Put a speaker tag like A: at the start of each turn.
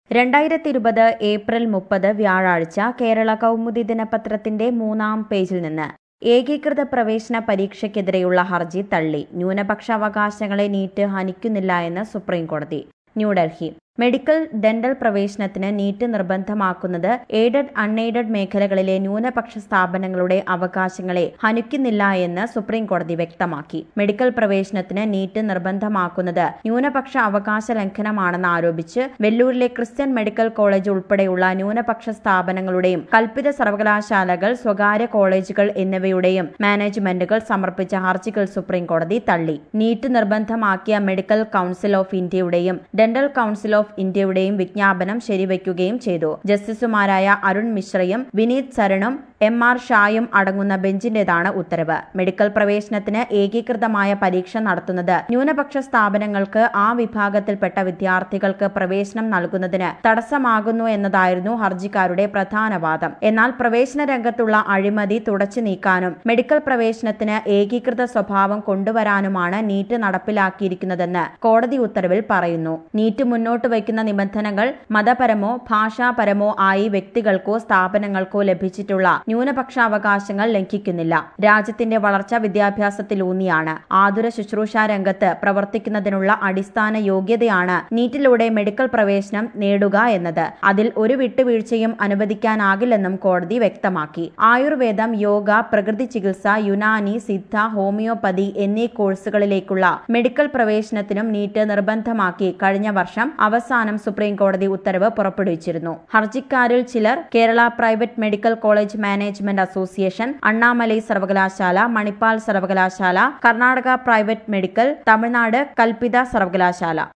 A: രണ്ടായിരത്തി ഇരുപത് ഏപ്രിൽ മുപ്പത് വ്യാഴാഴ്ച കേരള കൗമുദി ദിനപത്രത്തിന്റെ മൂന്നാം പേജിൽ നിന്ന് ഏകീകൃത പ്രവേശന പരീക്ഷയ്ക്കെതിരെയുള്ള ഹർജി തള്ളി ന്യൂനപക്ഷ അവകാശങ്ങളെ നീറ്റ് ഹനിക്കുന്നില്ല എന്ന് സുപ്രീം കോടതി ന്യൂഡൽഹി മെഡിക്കൽ ഡെന്റൽ പ്രവേശനത്തിന് നീറ്റ് നിർബന്ധമാക്കുന്നത് എയ്ഡഡ് അൺഎയ്ഡഡ് മേഖലകളിലെ ന്യൂനപക്ഷ സ്ഥാപനങ്ങളുടെ അവകാശങ്ങളെ ഹനിക്കുന്നില്ല എന്ന് സുപ്രീം കോടതി വ്യക്തമാക്കി മെഡിക്കൽ പ്രവേശനത്തിന് നീറ്റ് നിർബന്ധമാക്കുന്നത് ന്യൂനപക്ഷ അവകാശ ലംഘനമാണെന്ന് ആരോപിച്ച് വെല്ലൂരിലെ ക്രിസ്ത്യൻ മെഡിക്കൽ കോളേജ് ഉൾപ്പെടെയുള്ള ന്യൂനപക്ഷ സ്ഥാപനങ്ങളുടെയും കൽപ്പിത സർവകലാശാലകൾ സ്വകാര്യ കോളേജുകൾ എന്നിവയുടെയും മാനേജ്മെന്റുകൾ സമർപ്പിച്ച ഹർജികൾ സുപ്രീം കോടതി തള്ളി നീറ്റ് നിർബന്ധമാക്കിയ മെഡിക്കൽ കൌൺസിൽ ഓഫ് ഇന്ത്യയുടെയും ഡെന്റൽ കൌൺസിൽ ഓഫ് ഇന്ത്യയുടെയും വിജ്ഞാപനം ശരിവയ്ക്കുകയും ചെയ്തു ജസ്റ്റിസുമാരായ അരുൺ മിശ്രയും വിനീത് സരണും എം ആർ ഷായും അടങ്ങുന്ന ബെഞ്ചിന്റേതാണ് ഉത്തരവ് മെഡിക്കൽ പ്രവേശനത്തിന് ഏകീകൃതമായ പരീക്ഷ നടത്തുന്നത് ന്യൂനപക്ഷ സ്ഥാപനങ്ങൾക്ക് ആ വിഭാഗത്തിൽപ്പെട്ട വിദ്യാർത്ഥികൾക്ക് പ്രവേശനം നൽകുന്നതിന് തടസ്സമാകുന്നു എന്നതായിരുന്നു ഹർജിക്കാരുടെ പ്രധാന വാദം എന്നാൽ പ്രവേശന രംഗത്തുള്ള അഴിമതി തുടച്ചു നീക്കാനും മെഡിക്കൽ പ്രവേശനത്തിന് ഏകീകൃത സ്വഭാവം കൊണ്ടുവരാനുമാണ് നീറ്റ് നടപ്പിലാക്കിയിരിക്കുന്നതെന്ന് കോടതി ഉത്തരവിൽ പറയുന്നു നീറ്റ് മുന്നോട്ട് വയ്ക്കുന്ന നിബന്ധനകൾ മതപരമോ ഭാഷാപരമോ ആയി വ്യക്തികൾക്കോ സ്ഥാപനങ്ങൾക്കോ ലഭിച്ചിട്ടുള്ള ന്യൂനപക്ഷാവകാശങ്ങൾ ലംഘിക്കുന്നില്ല രാജ്യത്തിന്റെ വളർച്ച വിദ്യാഭ്യാസത്തിലൂന്നിയാണ് ആതുര ശുശ്രൂഷ രംഗത്ത് പ്രവർത്തിക്കുന്നതിനുള്ള അടിസ്ഥാന യോഗ്യതയാണ് നീറ്റിലൂടെ മെഡിക്കൽ പ്രവേശനം നേടുക എന്നത് അതിൽ ഒരു വിട്ടുവീഴ്ചയും അനുവദിക്കാനാകില്ലെന്നും കോടതി വ്യക്തമാക്കി ആയുർവേദം യോഗ പ്രകൃതി ചികിത്സ യുനാനി സിദ്ധ ഹോമിയോപ്പതി എന്നീ കോഴ്സുകളിലേക്കുള്ള മെഡിക്കൽ പ്രവേശനത്തിനും നീറ്റ് നിർബന്ധമാക്കി കഴിഞ്ഞ വർഷം അവസാനം സുപ്രീം കോടതി ഉത്തരവ് പുറപ്പെടുവിച്ചിരുന്നു ഹർജിക്കാരിൽ ചിലർ Kerala private medical college management association Annamalai സർവകലാശാല മണിപ്പാൽ സർവകലാശാല കർണാടക പ്രൈവറ്റ് മെഡിക്കൽ തമിഴ്നാട് കൽപ്പിത സർവകലാശാല